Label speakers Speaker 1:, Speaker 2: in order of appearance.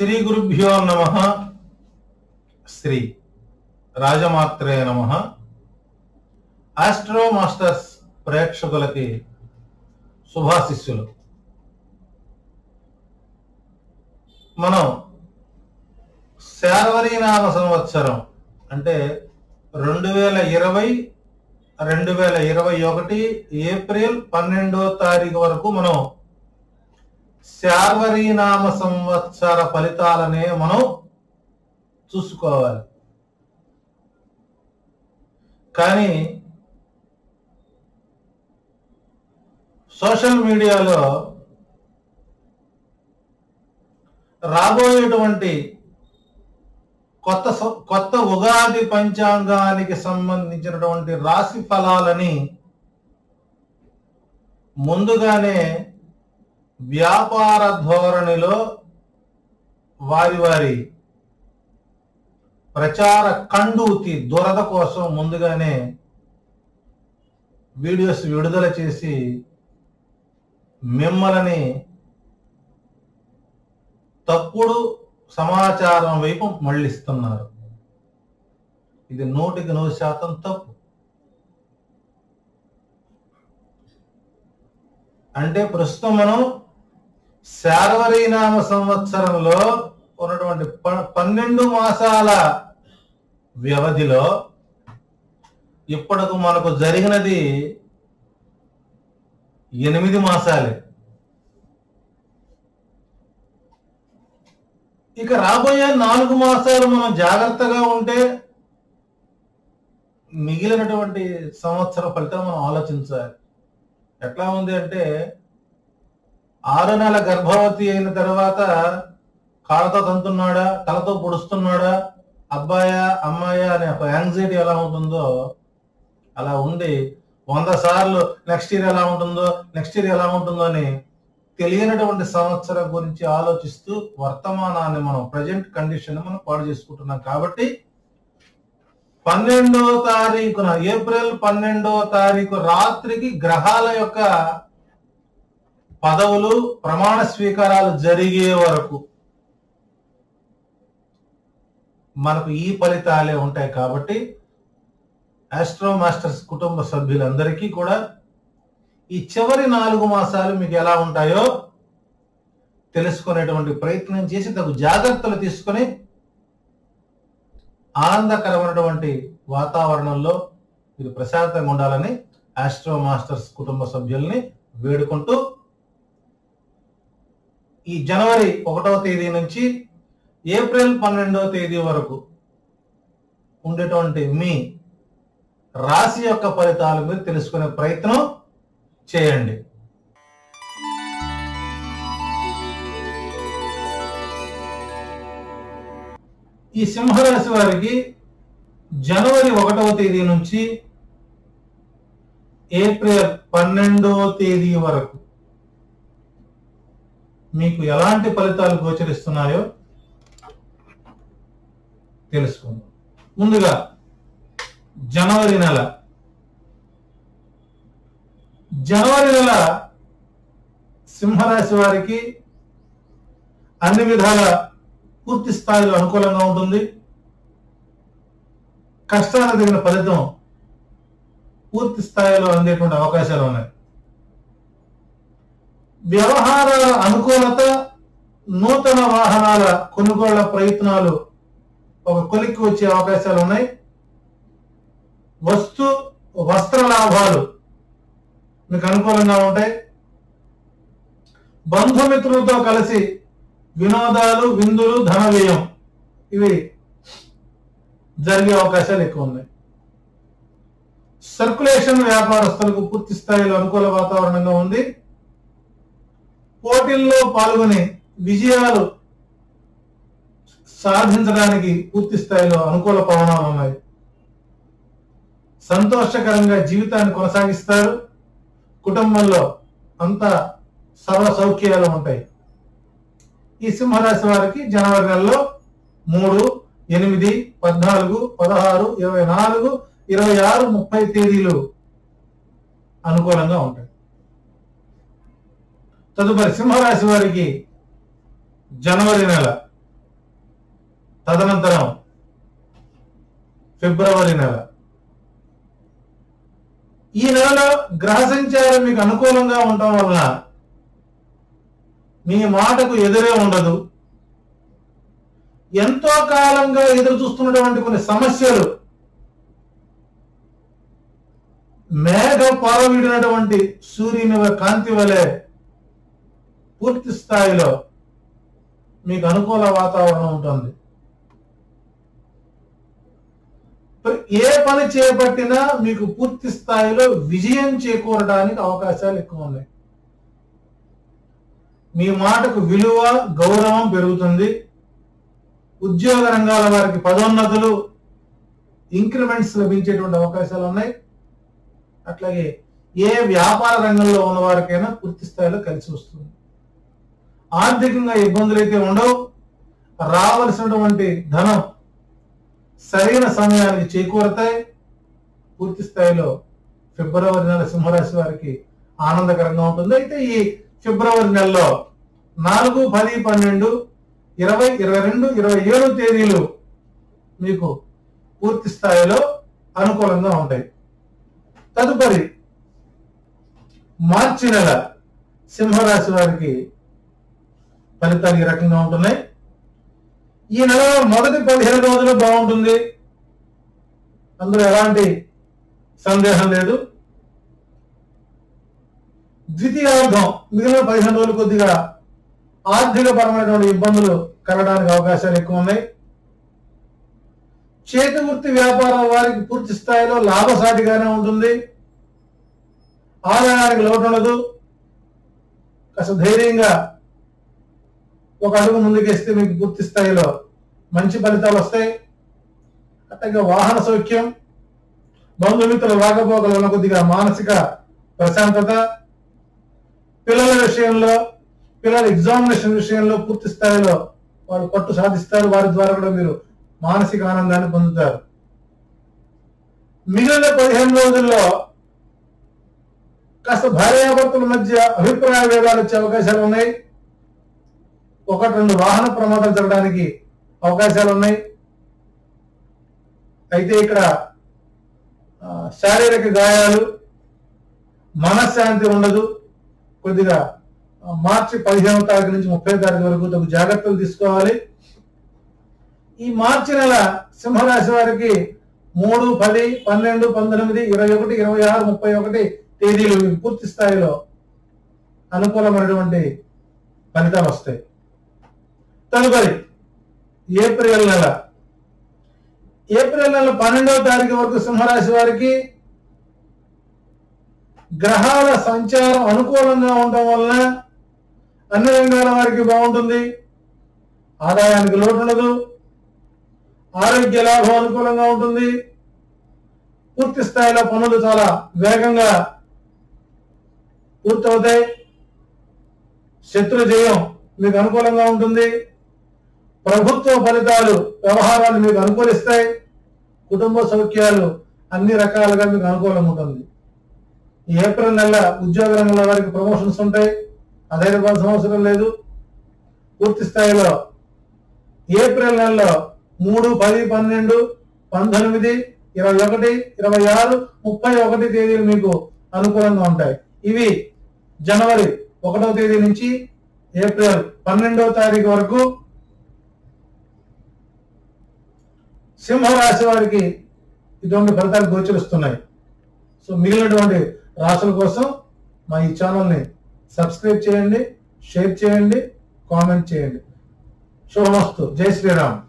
Speaker 1: శ్రీ గురుభ్యో నమ శ్రీ రాజమాత్రే నమ ఆస్ట్రో మాస్టర్స్ ప్రేక్షకులకి శుభాశిస్సులు మనం శార్వరీనామ సంవత్సరం అంటే రెండు వేల ఇరవై రెండు వేల ఇరవై ఒకటి ఏప్రిల్ పన్నెండో తారీఖు వరకు మనం శార్వరీనామ సంవత్సర ఫలితాలనే మనం చూసుకోవాలి కానీ సోషల్ మీడియాలో రాబోయేటువంటి కొత్త స- కొత్త ఉగాది పంచాంగానికి సంబంధించినటువంటి రాశి ఫలాలని ముందుగానే వ్యాపార ధోరణిలో వారి వారి ప్రచార కండూతి దురద కోసం ముందుగానే వీడియోస్ విడుదల చేసి మిమ్మల్ని తప్పుడు సమాచారం వైపు మళ్ళిస్తున్నారు ఇది నూటికి నూరు శాతం తప్పు అంటే ప్రస్తుతం మనం శార్వరీనామ సంవత్సరంలో ఉన్నటువంటి ప- పన్నెండు మాసాల వ్యవధిలో ఇప్పటికు మనకు జరిగినది ఎనిమిది మాసాలే ఇక రాబోయే నాలుగు మాసాలు మనం జాగ్రత్తగా ఉంటే మిగిలినటువంటి సంవత్సర ఫలితం మనం ఆలోచించాలి ఎట్లా ఉంది అంటే ఆరు నెలల గర్భవతి అయిన తర్వాత కాళ్ళతో తంతున్నాడా తలతో పొడుస్తున్నాడా అబ్బాయా అమ్మాయా అనే ఒక యాంగ్జైటీ ఎలా ఉంటుందో అలా ఉండి వంద సార్లు నెక్స్ట్ ఇయర్ ఎలా ఉంటుందో నెక్స్ట్ ఇయర్ ఎలా ఉంటుందో అని తెలియనటువంటి సంవత్సరం గురించి ఆలోచిస్తూ వర్తమానాన్ని మనం ప్రజెంట్ కండిషన్ మనం పాడు చేసుకుంటున్నాం కాబట్టి పన్నెండో తారీఖున ఏప్రిల్ పన్నెండో తారీఖు రాత్రికి గ్రహాల యొక్క పదవులు ప్రమాణ స్వీకారాలు జరిగే వరకు మనకు ఈ ఫలితాలే ఉంటాయి కాబట్టి ఆస్ట్రో మాస్టర్స్ కుటుంబ సభ్యులందరికీ కూడా ఈ చివరి నాలుగు మాసాలు మీకు ఎలా ఉంటాయో తెలుసుకునేటువంటి ప్రయత్నం చేసి తగు జాగ్రత్తలు తీసుకొని ఆనందకరమైనటువంటి వాతావరణంలో మీరు ప్రశాంతంగా ఉండాలని ఆస్ట్రో మాస్టర్స్ కుటుంబ సభ్యుల్ని వేడుకుంటూ ఈ జనవరి ఒకటవ తేదీ నుంచి ఏప్రిల్ పన్నెండవ తేదీ వరకు ఉండేటువంటి మీ రాశి యొక్క ఫలితాలు మీరు తెలుసుకునే ప్రయత్నం చేయండి ఈ సింహరాశి వారికి జనవరి ఒకటవ తేదీ నుంచి ఏప్రిల్ పన్నెండవ తేదీ వరకు మీకు ఎలాంటి ఫలితాలు గోచరిస్తున్నాయో తెలుసుకుందాం ముందుగా జనవరి నెల జనవరి నెల సింహరాశి వారికి అన్ని విధాల పూర్తి స్థాయిలో అనుకూలంగా ఉంటుంది కష్టాలకు తగిన ఫలితం పూర్తి స్థాయిలో అందేటువంటి అవకాశాలు ఉన్నాయి వ్యవహారాల అనుకూలత నూతన వాహనాల కొనుగోళ్ల ప్రయత్నాలు ఒక కొలిక్కి వచ్చే అవకాశాలు ఉన్నాయి వస్తు వస్త్ర లాభాలు మీకు అనుకూలంగా ఉంటాయి బంధుమిత్రులతో కలిసి వినోదాలు విందులు ధన వ్యయం ఇవి జరిగే అవకాశాలు ఎక్కువ ఉన్నాయి సర్కులేషన్ వ్యాపారస్తులకు పూర్తి స్థాయిలో అనుకూల వాతావరణంగా ఉంది పోటీల్లో పాల్గొని విజయాలు సాధించడానికి పూర్తి స్థాయిలో అనుకూల పవనాలు ఉన్నాయి సంతోషకరంగా జీవితాన్ని కొనసాగిస్తారు కుటుంబంలో అంత సర్వ సౌఖ్యాలు ఉంటాయి ఈ సింహరాశి వారికి జనవరి నెలలో మూడు ఎనిమిది పద్నాలుగు పదహారు ఇరవై నాలుగు ఇరవై ఆరు ముప్పై తేదీలు అనుకూలంగా ఉంటాయి తదుపరి సింహరాశి వారికి జనవరి నెల తదనంతరం ఫిబ్రవరి నెల ఈ నెలలో గ్రహ సంచారం మీకు అనుకూలంగా ఉండటం వలన మీ మాటకు ఎదురే ఉండదు ఎంతో కాలంగా ఎదురు చూస్తున్నటువంటి కొన్ని సమస్యలు మేఘ పారవీడినటువంటి సూర్యుని కాంతి వలె పూర్తి స్థాయిలో మీకు అనుకూల వాతావరణం ఉంటుంది ఏ పని చేపట్టినా మీకు పూర్తి స్థాయిలో విజయం చేకూరడానికి అవకాశాలు ఎక్కువ ఉన్నాయి మీ మాటకు విలువ గౌరవం పెరుగుతుంది ఉద్యోగ రంగాల వారికి పదోన్నతులు ఇంక్రిమెంట్స్ లభించేటువంటి అవకాశాలు ఉన్నాయి అట్లాగే ఏ వ్యాపార రంగంలో ఉన్న వారికైనా పూర్తి స్థాయిలో కలిసి వస్తుంది ఆర్థికంగా ఇబ్బందులు అయితే ఉండవు రావలసినటువంటి ధనం సరైన సమయానికి చేకూరతాయి పూర్తి స్థాయిలో ఫిబ్రవరి నెల సింహరాశి వారికి ఆనందకరంగా ఉంటుంది అయితే ఈ ఫిబ్రవరి నెలలో నాలుగు పది పన్నెండు ఇరవై ఇరవై రెండు ఇరవై ఏడు తేదీలు మీకు పూర్తి స్థాయిలో అనుకూలంగా ఉంటాయి తదుపరి మార్చి నెల సింహరాశి వారికి ఫలితాలు ఈ రకంగా ఉంటున్నాయి ఈ నెల మొదటి పదిహేను రోజులు బాగుంటుంది అందులో ఎలాంటి సందేహం లేదు ద్వితీయార్థం మిగిలిన పదిహేను రోజులు కొద్దిగా ఆర్థిక పరమైనటువంటి ఇబ్బందులు కలగడానికి అవకాశాలు ఎక్కువ ఉన్నాయి చేతి వృత్తి వ్యాపారం వారికి పూర్తి స్థాయిలో లాభసాటిగానే ఉంటుంది ఆదాయానికి లోటు ఉండదు కాస్త ధైర్యంగా ఒక అడుగు ముందుకేస్తే మీకు పూర్తి స్థాయిలో మంచి ఫలితాలు వస్తాయి అట్లాగే వాహన సౌఖ్యం బంధుమిత్రుల రాకపోకల వల్ల కొద్దిగా మానసిక ప్రశాంతత పిల్లల విషయంలో పిల్లల ఎగ్జామినేషన్ విషయంలో పూర్తి స్థాయిలో వాళ్ళు పట్టు సాధిస్తారు వారి ద్వారా కూడా మీరు మానసిక ఆనందాన్ని పొందుతారు మిగిలిన పదిహేను రోజుల్లో కాస్త భార్యాభర్తల మధ్య అభిప్రాయ భేదాలు వచ్చే అవకాశాలు ఉన్నాయి ఒకటి రెండు వాహన ప్రమాదాలు జరగడానికి అవకాశాలు ఉన్నాయి అయితే ఇక్కడ ఆ, శారీరక గాయాలు మనశ్శాంతి ఉండదు కొద్దిగా ఆ, మార్చి పదిహేనవ తారీఖు నుంచి ముప్పై తారీఖు వరకు తగు జాగ్రత్తలు తీసుకోవాలి ఈ మార్చి నెల సింహరాశి వారికి మూడు పది పన్నెండు పంతొమ్మిది ఇరవై ఒకటి ఇరవై ఆరు ముప్పై ఒకటి తేదీలు మీకు పూర్తి స్థాయిలో అనుకూలమైనటువంటి ఫలితాలు వస్తాయి తదుపరి ఏప్రిల్ నెల ఏప్రిల్ నెల పన్నెండవ తారీఖు వరకు సింహరాశి వారికి గ్రహాల సంచారం అనుకూలంగా ఉండటం వలన అన్ని రంగాల వారికి బాగుంటుంది ఆదాయానికి లోటు ఉండదు ఆరోగ్య లాభం అనుకూలంగా ఉంటుంది పూర్తి స్థాయిలో పనులు చాలా వేగంగా పూర్తవుతాయి శత్రు జయం మీకు అనుకూలంగా ఉంటుంది ప్రభుత్వ ఫలితాలు వ్యవహారాలు మీకు అనుకూలిస్తాయి కుటుంబ సౌఖ్యాలు అన్ని రకాలుగా మీకు అనుకూలంగా ఉంటుంది ఈ ఏప్రిల్ నెల ఉద్యోగ రంగంలో వారికి ప్రమోషన్స్ ఉంటాయి అధైర్యపడాల్సిన అవసరం లేదు పూర్తి స్థాయిలో ఏప్రిల్ నెలలో మూడు పది పన్నెండు పంతొమ్మిది ఇరవై ఒకటి ఇరవై ఆరు ముప్పై ఒకటి తేదీలు మీకు అనుకూలంగా ఉంటాయి ఇవి జనవరి ఒకటవ తేదీ నుంచి ఏప్రిల్ పన్నెండవ తారీఖు వరకు సింహరాశి వారికి ఇటువంటి ఫలితాలు గోచరిస్తున్నాయి సో మిగిలినటువంటి రాశుల కోసం మా ఈ ఛానల్ని సబ్స్క్రైబ్ చేయండి షేర్ చేయండి కామెంట్ చేయండి శుభమస్తు జై శ్రీరామ్